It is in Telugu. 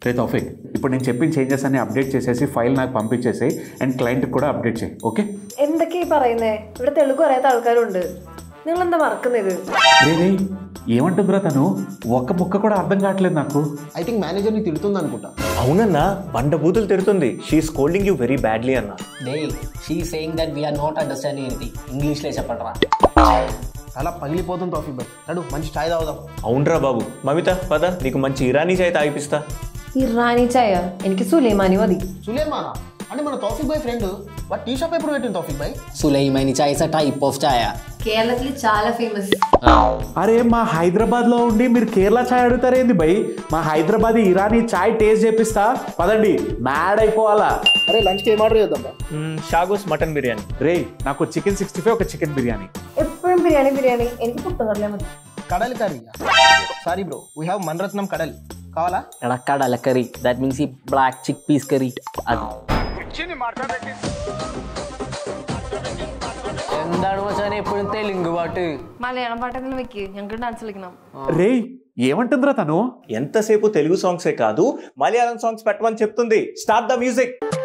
రే తౌఫిక్ ఇప్పుడు నేను చెప్పిన చేంజెస్ అన్ని అప్డేట్ చేసేసి ఫైల్ నాకు పంపించేసి అండ్ క్లయింట్కి కూడా అప్డేట్ చేయి ఓకే എന്തൊക്കെയാ ഈ പറയുന്നേ ഇവിടെ തെലുങ്ക് അറിയാത്ത ആൾക്കാരുണ്ട് നിങ്ങൾ എന്താ മറക്കുന്നത് రే రే ఏమంటుందిరా తను ఒక్క ముక్క కూడా అర్థం కావట్లేదు నాకు ఐ థింక్ మేనేజర్ని తిడుతుంది అనుకుంటా అవునన్నా బండ బూతులు తిడుతుంది she scolding you very badly అన్న day she saying that we are not understanding anything ఇంగ్లీష్లో చెప్పండిరా అలా పగిలిపోతుంది టాఫిక్ బాయ్ నడు మంచి ఛాయ్ తాగుదాం అవునరా బాబు మమిత పద నీకు మంచి ఇరానీ చాయ్ తాగిపిస్తా ഇറാനി ചായ എനിക്ക് സുലൈമാനി മതി సులేమానా అంటే మన topic boy friend what tea shop ఎప్పుడు పెట్టింది topic boy sulaimani chai is a type of chai കേരളത്തിൽ చాలా ఫేమస్ అరే మా హైదరాబాద్లో ఉండి మీరు కేరళ ఛాయ్ అడుగుతారేంది భయ్ మా హైదరాబాద్ ఇరానీ ఛాయ్ టేస్ట్ చేపిస్తా పదండి మ్యాడ్ అయిపోవాలా అరే లంచ్కి ఏం ఆర్డర్ చేద్దాం బా షాగోస్ మటన్ బిర్యానీ రే నాకు చికెన్ సిక్స్టీ ఫైవ్ ఒక చికెన్ బిర్యానీ എപ്പോഴും ബിരിയാണി ബിരിയാണി എനിക്ക് പുട്ടുകറിയാ മതി కడలి curry sorry bro we have Mani Ratnam Kadali కావాలా ఎక్కడ కడల కర్రీ దట్ మీన్స్ ఈ బ్లాక్ చిక్ పీస్ కర్రీ అది എന്താണ് മച്ചാനെ എപ്പോഴും തെലുങ്ക് പാട്ട് മലയാളം പാട്ടെങ്കിലും വെക്ക് ഞങ്ങൾക്ക് ഡാൻസ് കളിക്കണം రే ఏమంటుందిరా తను ఎంతసేపు తెలుగు సాంగ్సే కాదు మలయాళం సాంగ్స్ పెట్టమని చెప్తుంది స్టార్ట్ ద మ్యూజిక్